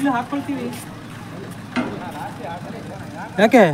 ಈಗಲೂ ಹಾಕ್ಕೊಳ್ತೀವಿ ಯಾಕೆ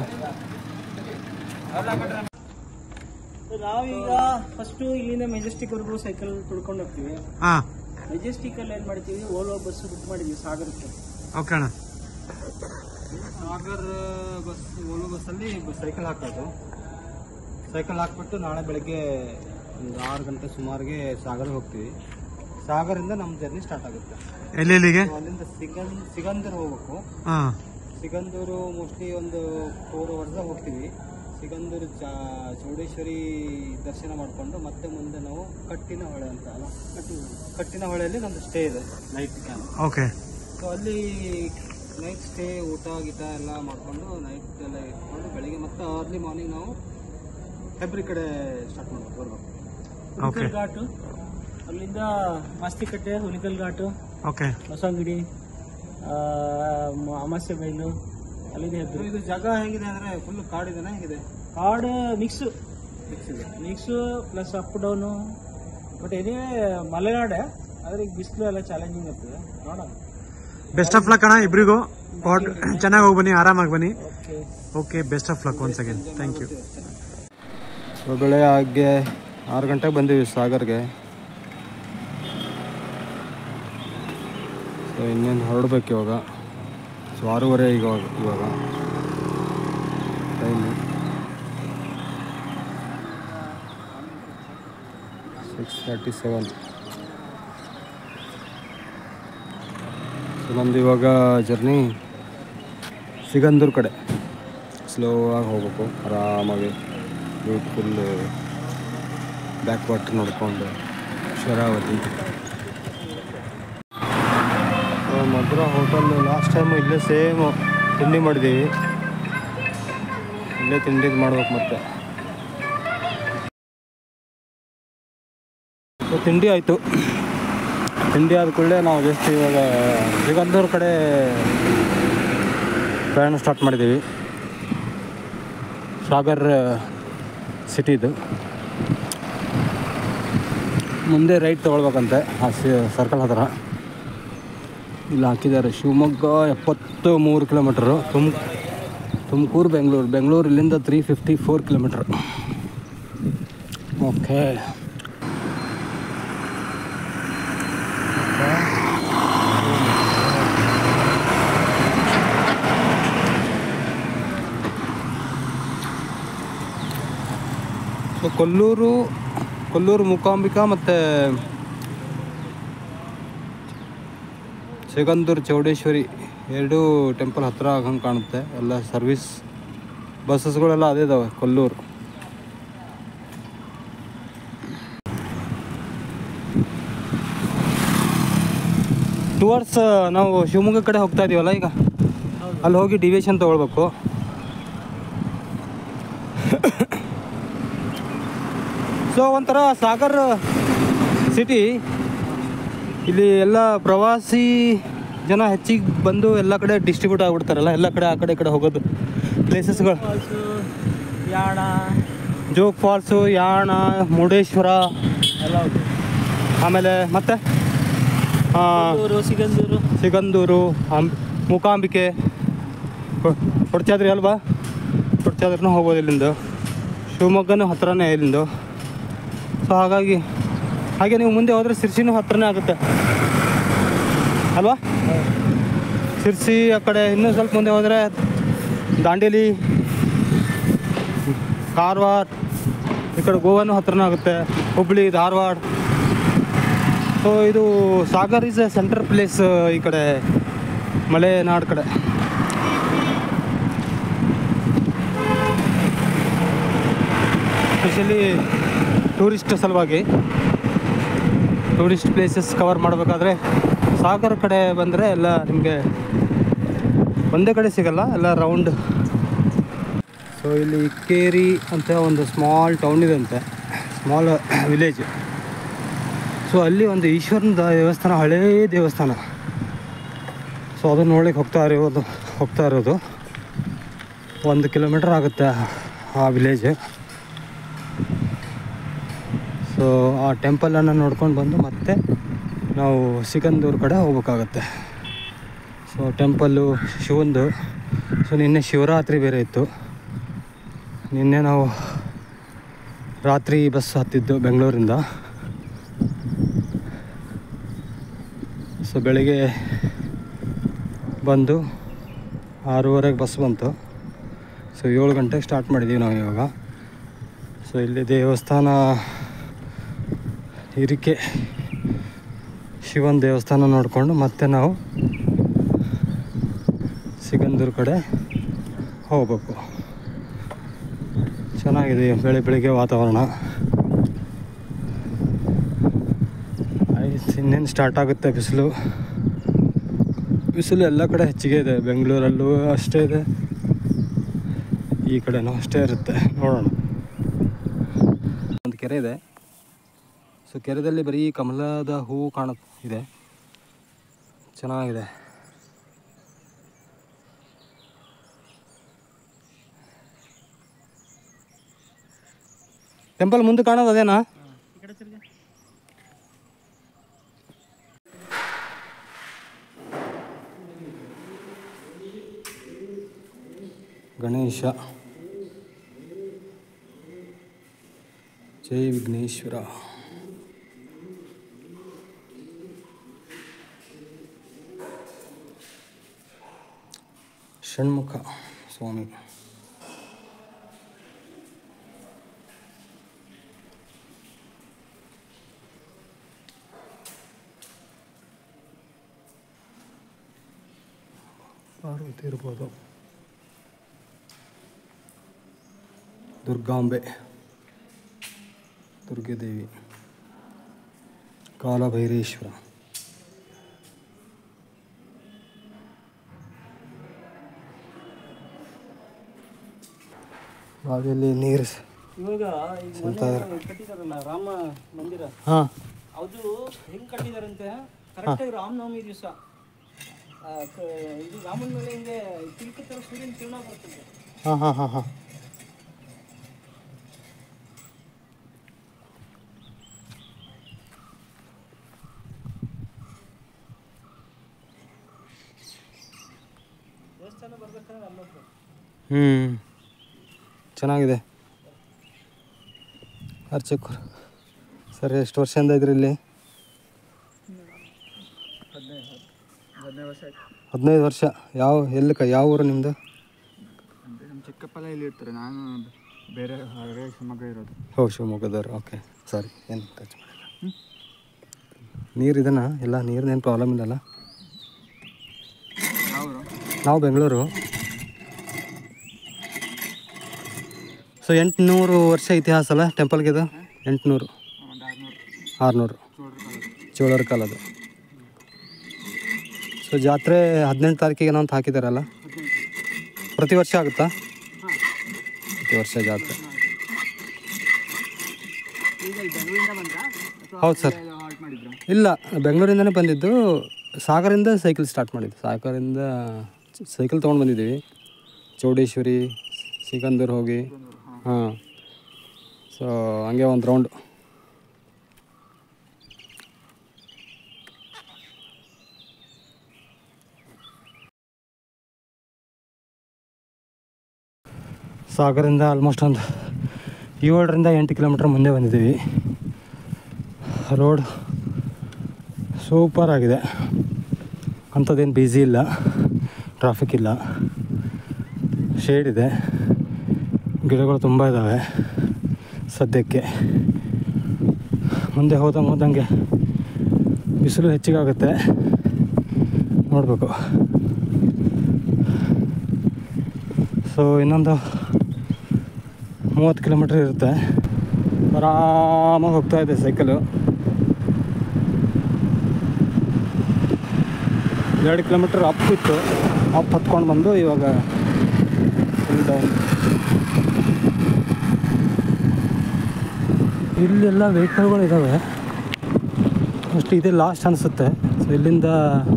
ನಾವೀಗ ಫಸ್ಟು ಇಲ್ಲಿಂದ ಮೆಜೆಸ್ಟಿಕ್ವರೆಗೂ ಸೈಕಲ್ ತುಳ್ಕೊಂಡು ಹೋಗ್ತೀವಿ ಹಾಂ ಮೆಜೆಸ್ಟಿಕಲ್ಲಿ ಏನು ಮಾಡ್ತೀವಿ ಓಲೋ ಬಸ್ ಬುಕ್ ಮಾಡಿದ್ವಿ ಸಾಗರಕ್ಕೆ ಓಕೆ ಅಣ್ಣ ಸಾಗರ್ ಬಸ್ ಓಲೋ ಬಸ್ಸಲ್ಲಿ ಸೈಕಲ್ ಹಾಕೋದು ಸೈಕಲ್ ಹಾಕ್ಬಿಟ್ಟು ನಾಳೆ ಬೆಳಗ್ಗೆ ಒಂದು ಆರು ಗಂಟೆ ಸುಮಾರಿಗೆ ಸಾಗರ್ಗೆ ಹೋಗ್ತೀವಿ ಸಾಗರಿಂದ ನಮ್ಮ ಜರ್ನಿ ಸ್ಟಾರ್ಟ್ ಆಗುತ್ತೆ ಎಲ್ಲೆಲ್ಲಿಗೆ So, ಅಲ್ಲಿಂದ ಸಿಗಂದ್ ಸಿಗಂದೂರು ಹೋಗ್ಬೇಕು ಹಾಂ ಸಿಗಂದೂರು ಮೋಸ್ಟ್ಲಿ ಒಂದು ಫೋರ್ ಅವರ್ಸ್ ಹೋಗ್ತೀವಿ ಸಿಗಂದೂರು ಚಾ- ಚೌಡೇಶ್ವರಿ ದರ್ಶನ ಮಾಡಿಕೊಂಡು ಮತ್ತೆ ಮುಂದೆ ನಾವು ಕಟ್ಟಿನ ಹೊಳೆ ಅಂತ ಅಲ್ಲ ಕಟ್ಟಿನ ಕಟ್ಟಿನ ಹೊಳೆಯಲ್ಲಿ ನಮ್ದು ಸ್ಟೇ ಇದೆ ನೈಟ್ ಕ್ಯಾಂಪ್ ಓಕೆ ಸೊ ಅಲ್ಲಿ ನೈಟ್ ಸ್ಟೇ ಊಟ ಗೀಟ ಎಲ್ಲ ಮಾಡಿಕೊಂಡು ನೈಟ್ ಎಲ್ಲ ಇಟ್ಕೊಂಡು ಬೆಳಿಗ್ಗೆ ಮತ್ತೆ ಅರ್ಲಿ ಮಾರ್ನಿಂಗ್ ನಾವು ಹೆಬ್ರಿ ಕಡೆ ಸ್ಟಾರ್ಟ್ ಮಾಡ್ಬೇಕು ಬರ್ಬೇಕು ಓಕೆ ಹುಲಿಕಲ್ ಘಾಟು ಅಲ್ಲಿಂದ ಮಾಸ್ತಿಕಟ್ಟೆ ಹುಲಿಕಲ್ ಘಾಟು ಓಕೆ ಹೊಸಂಗಡಿ ಅಮಾಸ್ಯ ಬೈಲು ಅಲ್ಲಿಂದ So, ಹೆದ್ರು ಇದು ಜಾಗ ಹೆಂಗಿದೆ ಅಂದ್ರೆ ಫುಲ್ ಕಾಡಿದೆನಾ ಹೇಗಿದೆ ಕಾಡು ಮಿಕ್ಸು ಫಿಕ್ಸ್ ಇದೆ mix plus up down but ಏನೇ ಮಲೆನಾಡೆ ಆದ್ರೆ ಈಗ ಬಿಸಿಲು ಎಲ್ಲ ಚಾಲೆಂಜಿಂಗ್ ಇರ್ತದೆ ನೋಡೋಣ ಬೆಸ್ಟ್ ಆಫ್ ಲಕ್ ಅಣ್ಣ ಇಬ್ರಿಗೂ ಪಾಟ್ ಚೆನ್ನಾಗಿ ಹೋಗಿ ಬನ್ನಿ ಆರಾಮಾಗಿ ಬನ್ನಿ okay okay best of luck once again thank you so ಬೆಳೆ ಹಾಗೆ ಆರು ಗಂಟೆಗೆ ಬಂದೀವಿ ಸಾಗರ್ಗೆ ಸೊ ಇನ್ನೇನು ಹೊರಡ್ಬೇಕು ಇವಾಗ ಸೊ ಆರೂವರೆ ಈಗ ಇವಾಗ time six thirty seven so ನಮ್ದು ಇವಾಗ ಜರ್ನಿ ಸಿಗಂದೂರ್ ಕಡೆ ಸ್ಲೋ ಆಗಿ ಹೋಗ್ಬೇಕು ಆರಾಮಾಗಿ ಬ್ಯೂಟಿಫುಲ್ ಬ್ಯಾಕ್ ವಾಟರ್ ನೋಡ್ಕೊಂಡು Sharavathi Madhura hotel last time ಇಲ್ಲೇ ಸೇಮ್ ತಿಂಡಿ ಮಾಡಿದ್ದೀವಿ ಇಲ್ಲೇ ತಿಂಡಿ ಮಾಡ್ಬೇಕು ಮತ್ತೆ ಸೊ ತಿಂಡಿ ಆಯಿತು ತಿಂಡಿ ಆದ ಕೂಡಲೇ ನಾವು ಜಸ್ಟ್ ಇವಾಗ ಸಿಗಂದೂರ್ ಕಡೆ ಪ್ರಯಾಣ ಸ್ಟಾರ್ಟ್ ಮಾಡಿದ್ದೀವಿ ಸಾಗರ್ ಸಿಟಿದು ಮುಂದೆ ರೈಟ್ ತೊಗೊಳ್ಬೇಕಂತೆ ಆ ಸರ್ಕಲ್ ಹತ್ರ ಇಲ್ಲಿ ಹಾಕಿದ್ದಾರೆ ಶಿವಮೊಗ್ಗ ಎಪ್ಪತ್ತು ಮೂರು ಕಿಲೋಮೀಟ್ರು ತುಮ್ ತುಮಕೂರು ಬೆಂಗಳೂರು ಬೆಂಗಳೂರು ಇಲ್ಲಿಂದ three fifty four kilometre okay so Kollur Kollur Mookambika ಮತ್ತು ಸಿಗಂದೂರು ಚೌಡೇಶ್ವರಿ ಎರಡೂ ಟೆಂಪಲ್ ಹತ್ರ ಆಗಂಗೆ ಕಾಣುತ್ತೆ ಎಲ್ಲ ಸರ್ವಿಸ್ ಬಸ್ಸಸ್ಗಳೆಲ್ಲ ಅದೇ ಇದಾವೆ ಕೊಲ್ಲೂರು ಟುವರ್ಡ್ಸ್ ನಾವು ಶಿವಮೊಗ್ಗ ಕಡೆ ಹೋಗ್ತಾ ಇದೀವಲ್ಲ ಈಗ ಅಲ್ಲಿ ಹೋಗಿ ಡಿವಿಯೇಷನ್ ತೊಗೊಳ್ಬೇಕು ಸೊ ಒಂಥರ ಸಾಗರ್ ಸಿಟಿ ಇಲ್ಲಿ ಎಲ್ಲ ಪ್ರವಾಸಿ ಜನ ಹೆಚ್ಚಿಗೆ ಬಂದು ಎಲ್ಲ ಕಡೆ ಡಿಸ್ಟ್ರಿಬ್ಯೂಟ್ ಆಗಿಬಿಡ್ತಾರಲ್ಲ ಎಲ್ಲ ಕಡೆ ಆ ಕಡೆ ಈ ಕಡೆ ಹೋಗೋದು ಪ್ಲೇಸಸ್ಗಳು ಫಾಲ್ಸು ಯಾಣ ಜೋಗ್ ಫಾಲ್ಸು ಯಾಣ ಮುರುಡೇಶ್ವರ ಎಲ್ಲ ಹೌದು ಆಮೇಲೆ ಮತ್ತೆ ಆ, ಕೊಲ್ಲೂರು, ಸಿಗಂದೂರು ಸಿಗಂದೂರು ಅಂಬ್ ಮೂಕಾಂಬಿಕೆ ಕೊ- ಕೊಡ್ಚಾದ್ರಿ ಅಲ್ವಾ ಕೊಡ್ಚಾದ್ರೂ ಹೋಗ್ಬೋದು ಇಲ್ಲಿಂದ ಶಿವಮೊಗ್ಗನೂ ಹತ್ರನೇ ಇಲ್ಲಿಂದ ಸೊ ಹಾಗಾಗಿ ಹಾಗೆ ನೀವು ಮುಂದೆ ಹೋದರೆ ಸಿರ್ಸಿನೂ ಹತ್ರನೇ ಆಗುತ್ತೆ ಅಲ್ವಾ ಸಿರ್ಸಿ ಆ ಕಡೆ ಇನ್ನೂ ಸ್ವಲ್ಪ ಮುಂದೆ ಹೋದರೆ ದಾಂಡೇಲಿ ಕಾರವಾರ ಈ ಕಡೆ ಗೋವಾನು ಹತ್ರನೇ ಆಗುತ್ತೆ ಹುಬ್ಳಿ ಧಾರವಾಡ ಸೊ ಇದು Sagar is a central place ಈ ಕಡೆ ಮಲೆನಾಡು ಕಡೆ ಸ್ಪೆಷಲಿ ಟೂರಿಸ್ಟ್ ಸಲುವಾಗಿ ಟೂರಿಸ್ಟ್ ಪ್ಲೇಸಸ್ ಕವರ್ ಮಾಡಬೇಕಾದ್ರೆ ಸಾಗರ್ ಕಡೆ ಬಂದರೆ ಎಲ್ಲ ನಿಮಗೆ ಒಂದೇ ಕಡೆ ಸಿಗಲ್ಲ ಎಲ್ಲ ರೌಂಡ್ ಸೊ ಇಲ್ಲಿ ಇಕ್ಕೇರಿ ಅಂತ ಒಂದು ಸ್ಮಾಲ್ ಟೌನ್ ಇದೆ ಅಂತೆ ಸ್ಮಾಲ್ ವಿಲೇಜ್ ಸೊ ಅಲ್ಲಿ ಒಂದು ಈಶ್ವರನ ದ- ದೇವಸ್ಥಾನ ಹಳೇ ದೇವಸ್ಥಾನ ಸೊ ಅದು ನೋಡ್ಲಿಕ್ಕೆ ಹೋಗ್ತಾ ಇರೋದು ಹೋಗ್ತಾ ಇರೋದು ಒಂದು ಕಿಲೋಮೀಟರ್ ಆಗುತ್ತೆ ಆ ವಿಲೇಜ್ ಸೊ ಆ ಟೆಂಪಲನ್ನು ನೋಡ್ಕೊಂಡು ಬಂದು ಮತ್ತೆ ನಾವು ಸಿಕಂದೂರು ಕಡೆ ಹೋಗ್ಬೇಕಾಗತ್ತೆ ಸೊ ಸೊ ಟೆಂಪಲ್ಲು ಶಿವಂದು ಸೊ ನಿನ್ನೆ ಶಿವರಾತ್ರಿ ಬೇರೆ ಇತ್ತು ನಿನ್ನೆ ನಾವು ರಾತ್ರಿ ಬಸ್ ಹತ್ತಿದ್ದು ಬೆಂಗಳೂರಿಂದ ಸೊ ಬೆಳಿಗ್ಗೆ ಬಂದು ಆರೂವರೆಗೆ ಬಸ್ ಬಂತು ಸೊ ಏಳು ಗಂಟೆಗೆ ಸ್ಟಾರ್ಟ್ ಮಾಡಿದ್ದೀವಿ ನಾವು ಇವಾಗ ಸೊ ಇಲ್ಲಿ ದೇವಸ್ಥಾನ ಹಿರಿಕೆ ಶಿವನ ದೇವಸ್ಥಾನ ನೋಡಿಕೊಂಡು ಮತ್ತೆ ನಾವು ಸಿಗಂದೂರು ಕಡೆ ಹೋಗ್ಬೇಕು ಚೆನ್ನಾಗಿದೆ ಬೆಳೆ ಬೆಳಿಗ್ಗೆ ವಾತಾವರಣ ಆಯ್ತು ಇನ್ನೇನು ಸ್ಟಾರ್ಟ್ ಆಗುತ್ತೆ ಬಿಸಿಲು ಬಿಸಿಲು ಎಲ್ಲ ಕಡೆ ಹೆಚ್ಚಿಗೆ ಇದೆ ಬೆಂಗಳೂರಲ್ಲೂ ಅಷ್ಟೇ ಇದೆ ಈ ಕಡೆನೂ ಅಷ್ಟೇ ಇರುತ್ತೆ ನೋಡೋಣ ಒಂದು ಕೆರೆ ಇದೆ ಸೊ ಕೆರೆದಲ್ಲಿ ಬರೀ ಕಮಲದ ಹೂವು ಕಾಣ ಇದೆ ಚೆನ್ನಾಗಿದೆ ಟೆಂಪಲ್ ಮುಂದೆ ಕಾಣೋದು ಅದೇನಾ ಈ ಕಡೆ ತಿರ್ಗಿ ಗಣೇಶ ಜೈ ವಿಘ್ನೇಶ್ವರ ಷಣ್ಮುಖ ಸ್ವಾಮಿ ಪಾರ್ವತಿ ಇರ್ಬೋದು ದುರ್ಗಾಂಬೆ ದುರ್ಗಾದೇವಿ ಕಾಲಭೈರೇಶ್ವರ ಬಾವಿಯಲ್ಲಿ ನೀರು ಇವಾಗ ಈ ಸ್ವಂತ ಮನೆ ಕಟ್ಟಿದಾರಲ್ಲ ರಾಮ ಮಂದಿರ ಹಾಂ ಅದು ಹೆಂಗ್ ಕಟ್ಟಿದಾರಂತೆ ಕರೆಕ್ಟಾಗಿ ರಾಮನವಮಿ ದಿವಸ ಇದು ರಾಮನ ಮೇಲೆ ಹಿಂಗೆ ತಿಳ್ಕ ತರ ಸೂರ್ಯನ ಕಿರಣ ಬರ್ತದೆ ಹಾಂ ಹಾಂ ಹಾಂ ಹಾಂ ದೇವಸ್ಥಾನ ಬರ್ಬೇಕಾದ್ರೆ ಅಲ್ಲೊಬ್ಬರು ಹ್ಞೂ ಚೆನ್ನಾಗಿದೆ ಅರ್ಚಕರು ಸರ್ ಎಷ್ಟು ವರ್ಷದಿಂದ ಇದ್ರಿ ಇಲ್ಲಿ ಹದಿನೈದು ಹದಿನೈದು ವರ್ಷ ಆಯ್ತು ಹದಿನೈದು ವರ್ಷ ಯಾವ ಎಲ್ಲಿ ಕ ಯಾವ ಊರು ನಿಮ್ಮದು ಅಂದರೆ ನಮ್ಮ ಚಿಕ್ಕಪ್ಪಲ್ಲ ಇಲ್ಲಿ ಇರ್ತಾರೆ ನಾನು ಬೇರೆ ಹೊರಗೆ ಶಿವಮೊಗ್ಗ ಇರೋದು ಓ ಶಿವಮೊಗ್ಗದವ್ರು ಓಕೆ ಸರಿ ಏನು ಟಚ್ ಮಾಡಿಲ್ಲ ನೀರು ಇದನ್ನ ಇಲ್ಲ ನೀರಿನೇನು ಪ್ರಾಬ್ಲಮ್ ಇಲ್ಲಲ್ಲ ಅವರು ನಾವು ಬೆಂಗಳೂರು ಸೊ ಎಂಟುನೂರು ವರ್ಷ ಇತಿಹಾಸ ಅಲ್ಲ ಟೆಂಪಲ್ಗೆ ಇದು ಎಂಟುನೂರು ಒಂದು ಆರುನೂರು ಆರುನೂರು ಚೋಳರ ಕಾಲದ ಚೋಳರ ಕಾಲದ ಸೊ ಜಾತ್ರೆ ಹದಿನೆಂಟು ತಾರೀಕಿಗೆ ಏನೋ ಅಂತ ಹಾಕಿದಾರಲ್ಲ ಪ್ರತಿ ವರ್ಷ ಆಗುತ್ತಾ ಪ್ರತಿ ವರ್ಷ ಜಾತ್ರೆ ಈಗ ಇಲ್ಲಿ ಬೆಂಗಳೂರಿಂದ ಬಂದ್ರಾ ಅಥವಾ ಹೌದು ಸರ್ ಹಾಲ್ಟ್ ಮಾಡಿದ್ರು ಇಲ್ಲ ಬೆಂಗಳೂರಿಂದನೇ ಬಂದಿದ್ದು ಸಾಗರಿಂದ ಸೈಕಲ್ ಸ್ಟಾರ್ಟ್ ಮಾಡಿದ್ದು ಸಾಗರಿಂದ ಸೈಕಲ್ ತೊಗೊಂಡು ಬಂದಿದ್ದೀವಿ ಚೌಡೇಶ್ವರಿ ಸಿಕಂದೂರು ಹೋಗಿ ಹಾಂ ಸೊ ಹಂಗೆ ಒಂದು ರೌಂಡ್ ಸಾಗರಿಂದ ಆಲ್ಮೋಸ್ಟ್ ಒಂದು ಏಳರಿಂದ ಎಂಟು ಕಿಲೋಮೀಟ್ರ್ ಮುಂದೆ ಬಂದಿದ್ದೀವಿ ರೋಡ್ ಸೂಪರ್ ಆಗಿದೆ ಅಂಥದ್ದೇನು ಬ್ಯುಸಿ ಇಲ್ಲ ಟ್ರಾಫಿಕ್ ಇಲ್ಲ ಶೇಡ್ ಇದೆ ಗಿಡಗಳು ತುಂಬ ಇದ್ದಾವೆ ಸದ್ಯಕ್ಕೆ ಮುಂದೆ ಹೋದ ಹೋದಂಗೆ ಬಿಸಿಲು ಹೆಚ್ಚಿಗಾಗುತ್ತೆ ನೋಡಬೇಕು ಸೊ ಇನ್ನೊಂದು ಮೂವತ್ತು ಕಿಲೋಮೀಟ್ರ್ ಇರುತ್ತೆ ಆರಾಮಾಗಿ ಹೋಗ್ತಾ ಇದೆ ಸೈಕಲು ಎರಡು ಕಿಲೋಮೀಟ್ರ್ ಅಪ್ ಇತ್ತು ಅಪ್ ಹತ್ಕೊಂಡು ಬಂದು ಇವಾಗ ಫುಲ್ ಡೌನ್ ಇಲ್ಲೆಲ್ಲ ವೆಹಿಕಲ್ಗಳು ಇದ್ದಾವೆ ಅಷ್ಟು ಇದೆ ಲಾಸ್ಟ್ ಅನಿಸುತ್ತೆ ಸೊ ಇಲ್ಲಿಂದ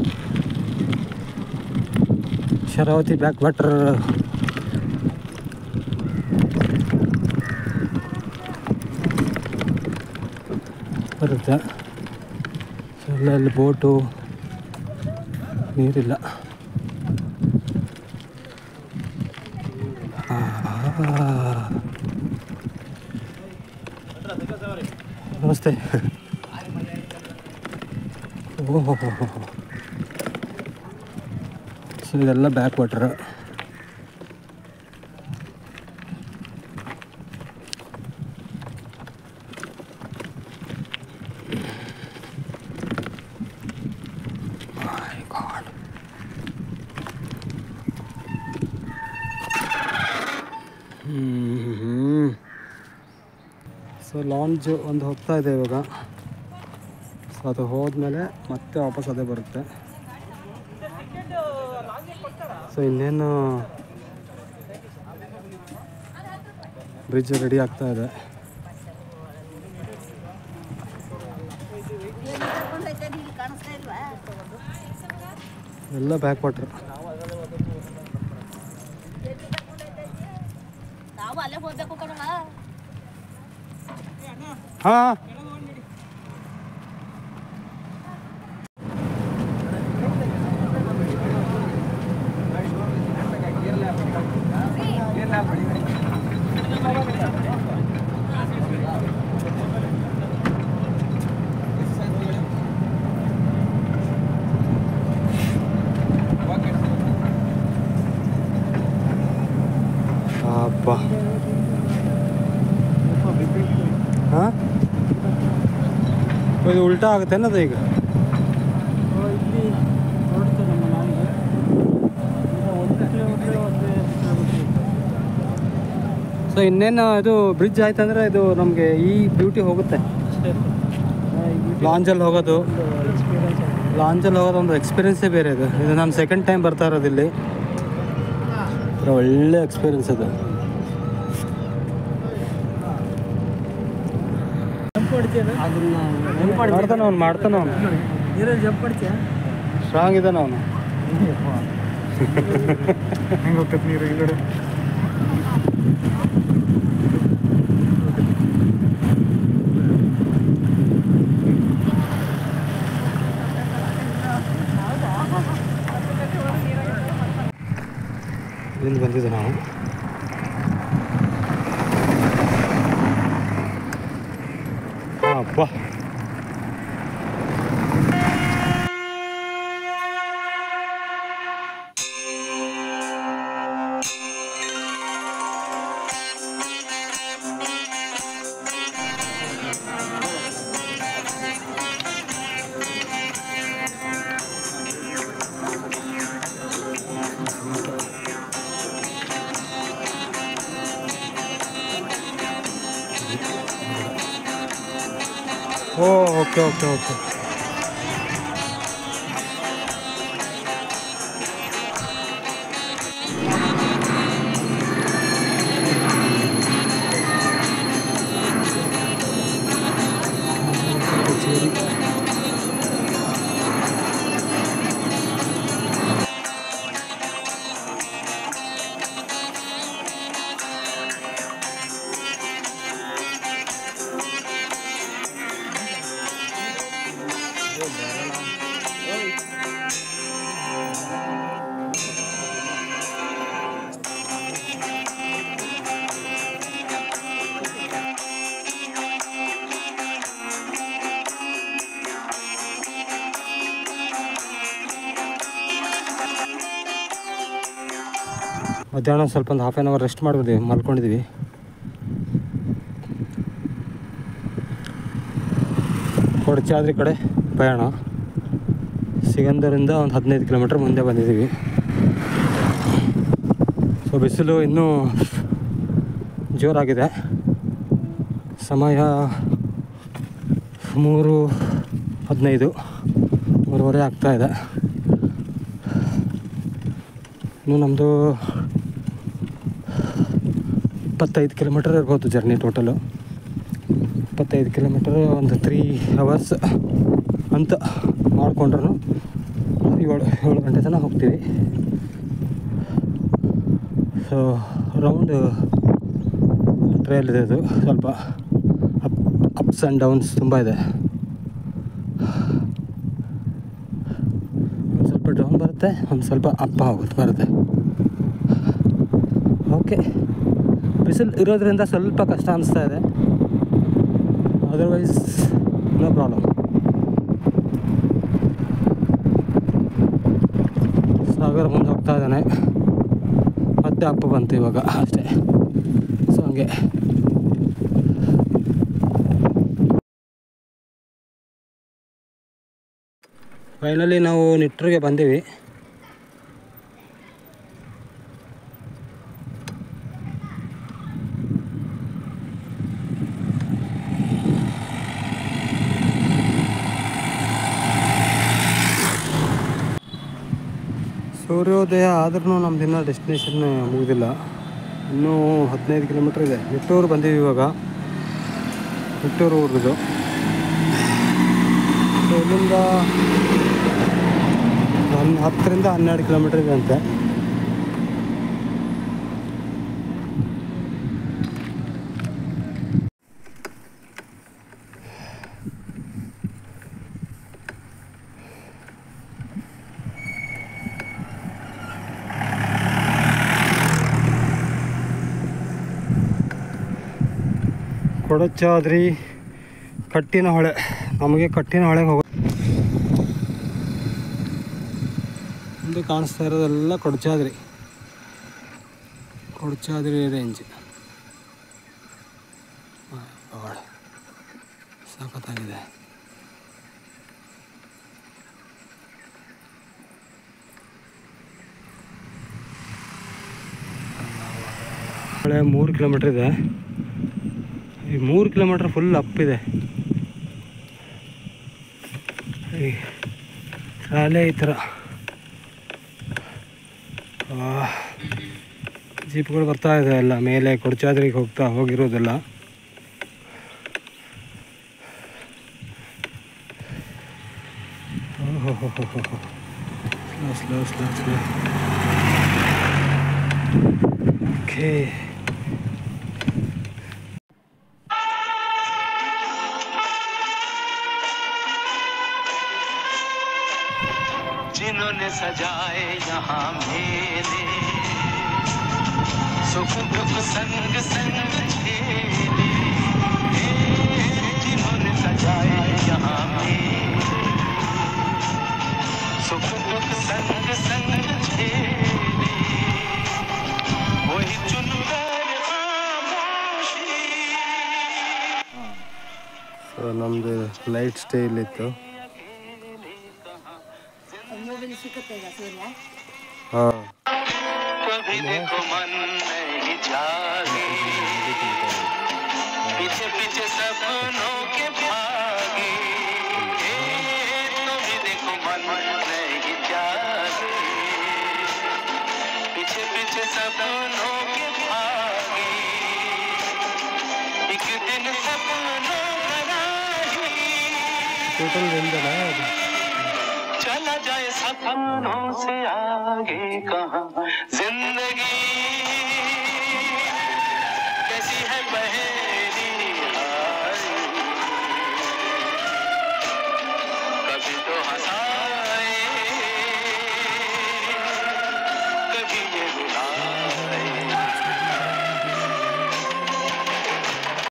ಶರಾವತಿ ಬ್ಯಾಕ್ ವಾಟರ್ ಬರುತ್ತೆ ಸೊ ಎಲ್ಲ ಇಲ್ಲಿ ಬೋಟು ನೀರಿಲ್ಲ ನಮಸ್ತೆ ಓಹೋ ಸೊ ಇದೆಲ್ಲ ಬ್ಯಾಕ್ ವಾಟರ್ ಸೊ ಲಾಂಜ್ ಒಂದು ಹೋಗ್ತಾ ಇದೆ ಇವಾಗ ಸೊ ಅದು ಹೋದ್ಮೇಲೆ ಮತ್ತೆ ವಾಪಸ್ ಅದೇ ಬರುತ್ತೆ ಸೊ ಇನ್ನೇನು ಬ್ರಿಡ್ಜ್ ರೆಡಿ ಆಗ್ತಾ ಇದೆ ಎಲ್ಲ ಬ್ಯಾಕ್ ವಾಟರ್ ನಾವು ಅಲ್ಲೇ ಹೋಗ್ಬೇಕು ಕಣವ ಹಾಂ ಅಪ್ಪ ಹಾಂ ಇದು ಉಲ್ಟಾ ಆಗುತ್ತೆ ಅನ್ನೋದು ಈಗ ಇಲ್ಲಿ ಹೊರಡ್ತು ನಮ್ಮ ನಾಯಿಗೆ ಈಗ ಒಂದು ಕಿಲೋಮೀಟ್ರ್ ಒಂದು ಸೊ ಇನ್ನೇನು ಇದು ಬ್ರಿಡ್ಜ್ ಆಯ್ತಂದ್ರೆ ಇದು ನಮಗೆ ಈ ಬ್ಯೂಟಿ ಹೋಗುತ್ತೆ ಅಷ್ಟೇ ಲಾಂಜಲ್ಲಿ ಹೋಗೋದು ಎಕ್ಸ್ಪೀರಿಯನ್ಸ್ ಲಾಂಜಲ್ಲಿ ಹೋಗೋದು ಒಂದು ಎಕ್ಸ್ಪೀರಿಯನ್ಸೇ ಬೇರೆ ಇದು ಇದು ನಾನು ಸೆಕೆಂಡ್ ಟೈಮ್ ಬರ್ತಾ ಇರೋದು ಇಲ್ಲಿ ಒಂಥರ ಒಳ್ಳೆ ಎಕ್ಸ್ಪೀರಿಯನ್ಸ್ ಅದು ಜಂಪ್ ಹೊಡಿತೀಯ ಮಾಡ್ತಾನೆ ಅವ್ನು ಮಾಡ್ತಾನೆ ಅವನು ನೀರಲ್ಲಿ ಜಂಪ್ ಹೊಡಿತೀಯ ಸ್ಟ್ರಾಂಗ್ ಇದ್ದಾನೆ ಅವನು ಹೆಂಗೆ ಹೋಗ್ತೈತೆ ನೀರು ಈ ಕಡೆ ಇಲ್ಲಿಂದ ಬಂದಿದ್ದು ನಾವು ಹಾಂ ಅಪ್ಪ ಓ ಓಕೆ ಓಕೆ ಓಕೆ ಮಧ್ಯಾಹ್ನ ಸ್ವಲ್ಪ ಒಂದು ಹಾಫ್ ಆನ್ ಅವರ್ ರೆಸ್ಟ್ ಮಾಡಿದ್ವಿ ಮಲ್ಕೊಂಡಿದ್ವಿ ಕೊಡಚಾದ್ರಿ ಕಡೆ ಪ್ರಯಾಣ ಸಿಗಂದರಿಂದ ಒಂದು ಹದಿನೈದು ಕಿಲೋಮೀಟ್ರ್ ಮುಂದೆ ಬಂದಿದ್ದೀವಿ ಸೊ ಬಿಸಿಲು ಇನ್ನೂ ಜೋರಾಗಿದೆ ಸಮಯ ಮೂರು ಹದಿನೈದು ಮೂರುವರೆ ಆಗ್ತಾ ಇದೆ ಇನ್ನು ನಮ್ಮದು ಇಪ್ಪತ್ತೈದು ಕಿಲೋಮೀಟರ್ ಇರ್ಬೋದು ಜರ್ನಿ ಟೋಟಲು ಇಪ್ಪತ್ತೈದು ಕಿಲೋಮೀಟರ್ ಒಂದು ತ್ರೀ ಅವರ್ಸ್ ಅಂತ ಮಾಡಿಕೊಂಡ್ರು ಏಳು ಏಳು ಗಂಟೆ ತನಕ ಹೋಗ್ತೀವಿ ಸೊ ರೌಂಡ್ ಟ್ರೈಲ್ ಇದೆ ಅದು ಸ್ವಲ್ಪ ಅಪ್ ಅಪ್ಸ್ ಆ್ಯಂಡ್ ಡೌನ್ಸ್ ತುಂಬ ಇದೆ ಒಂದು ಸ್ವಲ್ಪ ಡೌನ್ ಬರುತ್ತೆ ಒಂದು ಸ್ವಲ್ಪ ಅಪ್ಪ ಹೋಗುತ್ತೆ ಬರುತ್ತೆ ಓಕೆ ಬಿಸಿಲು ಇರೋದ್ರಿಂದ ಸ್ವಲ್ಪ ಕಷ್ಟ ಅನಿಸ್ತಾ ಇದೆ ಅದರ್ವೈಸ್ ನೋ ಪ್ರಾಬ್ಲಮ್ ಸಾಗರ ಮುಂದೆ ಹೋಗ್ತಾ ಇದ್ದಾನೆ ಮತ್ತೆ ಅಪ್ಪು ಬಂತು ಇವಾಗ ಅಷ್ಟೇ ಸೊ ಹಂಗೆ ಫೈನಲಿ ನಾವು ನಿಟ್ರಿಗೆ ಬಂದೀವಿ ಸೂರ್ಯೋದಯ ಆದ್ರೂ ನಮ್ದು ಇನ್ನೂ ಡೆಸ್ಟಿನೇಷನ್ ಮುಗಿದಿಲ್ಲ ಇನ್ನೂ ಹದಿನೈದು ಕಿಲೋಮೀಟ್ರ್ ಇದೆ ನಿಟ್ಟೂರು ಬಂದೀವಿ ಇವಾಗ ನಿಟ್ಟೂರು ಊರಿದು ಸೊ ಇಲ್ಲಿಂದ ಒಂದು ಹತ್ತರಿಂದ ಹನ್ನೆರಡು ಕಿಲೋಮೀಟ್ರ್ ಇದೆ ಅಂತೆ ಕೊಡಚಾದ್ರಿ ಕಟ್ಟಿನ ಹೊಳೆ ನಮಗೆ ಕಟ್ಟಿನ ಹೊಳೆಗೆ ಹೋಗೋ ಮುಂದೆ ಕಾಣಿಸ್ತಾ ಇರೋದೆಲ್ಲ ಕೊಡಚಾದ್ರಿ ಕೊಡಚಾದ್ರಿ ರೇಂಜ್ ಸಖತ್ತಾಗಿದೆ ಹೊಳೆ ಮೂರು ಕಿಲೋಮೀಟ್ರ್ ಇದೆ ಈ ಮೂರು ಕಿಲೋಮೀಟ್ರ್ ಫುಲ್ ಅಪ್ ಇದೆ ಈ ಶಾಲೆ ಈ ಥರ ಆ, ಜೀಪ್ಗಳು ಬರ್ತಾ ಇದೆ ಎಲ್ಲ ಮೇಲೆ ಕೊಡ್ಚಾದ್ರಿಗೆ ಹೋಗ್ತಾ ಹೋಗಿರೋದೆಲ್ಲ slow slow slow slow okay जिन्होंने सजाए यहाँ मेले सुख दुख संग संग खेले जिन्होंने सजाए यहाँ मेले सुख दुख संग संग खेले वही चुनकर खामोशी ಸೊ ನಮ್ಮದು ನೈಟ್ ಸ್ಟೇ ಇಲ್ಲಿತ್ತು ಸಿಕ್ಕತ್ತೆ ಈಗ ಸೂರ್ಯ ಹಾಂ कभी देखो मन नहीं जागे पीछे पीछे सपनों के भागे कभी देखो मन नहीं जागे पीछे पीछे सपनों के भागे एक दिन सपनों का राही ಟೋಟಲ್ ಒಂದಲ್ಲ ಅದು चला जाए सपनों से आगे कहाँ जिंदगी कैसी है बहे